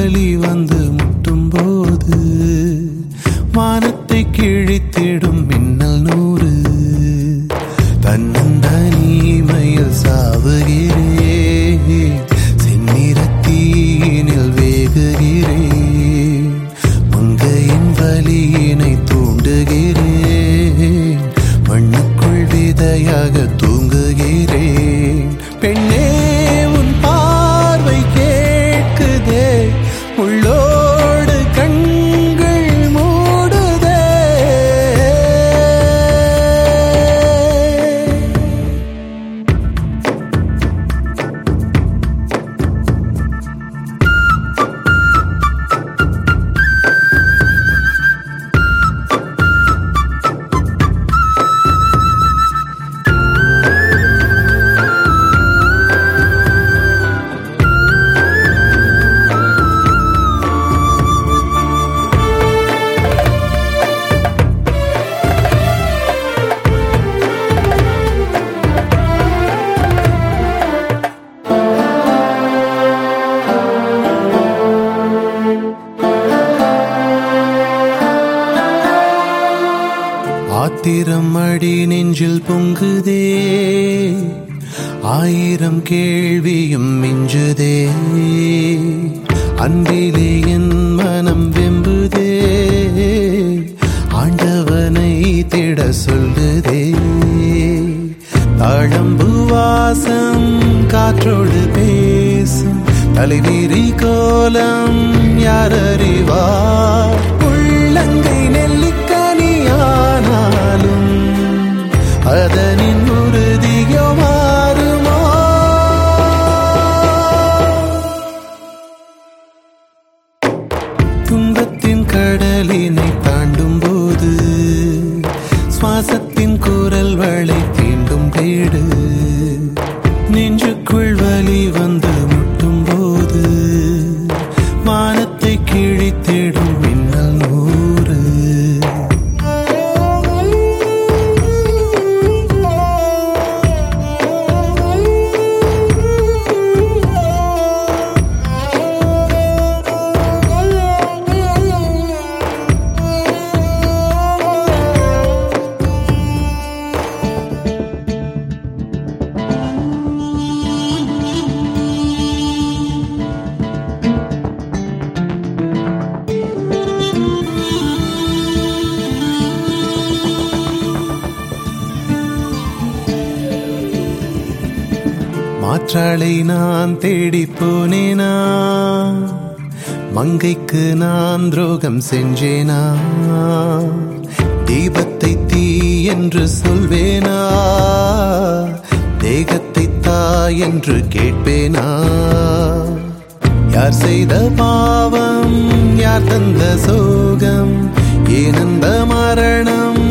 வலி வந்து முட்டும் போது வானத்தை கிழித்திடும் மின்னல் நூறு தன்னந்தனிமையில் சாவுகிறேன் செந்நிறத்தீனில் வேகுகிறேன் மங்கையின் வலியினை தூண்டுகிறேன் மண்ணுக்குள் விதையாக தூங்குகிறேன் பெண்ணே உன் பார்வை கேட்குதே உள்ளோடு கண்கள் மூடுதே ஆத்திரம் அடி நெஞ்சில் பொங்குதே ஆயிரம் கேள்வியும் மிஞ்சுதே அன்பிலே என் மனம் வெம்புதே ஆண்டவனை தேட சொல்லுதே தாழம்பு வாசம் காற்றோடு பேசும் தலைவிரி கோலம் யார் அறிவார் உள்ளங்கை நெல்லிக்கனியானாலும் அதனின் உறுதியோ மாறுமோ துன்பத்தின் கடலினை தாண்டும் போது சுவாசத்தின் குரல் வளை தீண்டும் தேடு நெஞ்சுக்குள் வலி வந்து முட்டும் போது வானத்தை கிழித்திடும் மின்னல் நூறு மாற்றாளை நான் தேடி போனேனா மங்கைக்கு நான் துரோகம் செஞ்சேனா தீபத்தை தீ என்று சொல்வேனா தேகத்தை தா என்று கேட்பேனா யார் செய்த பாவம் யார் தந்த சோகம் ஏன் அந்த மரணம்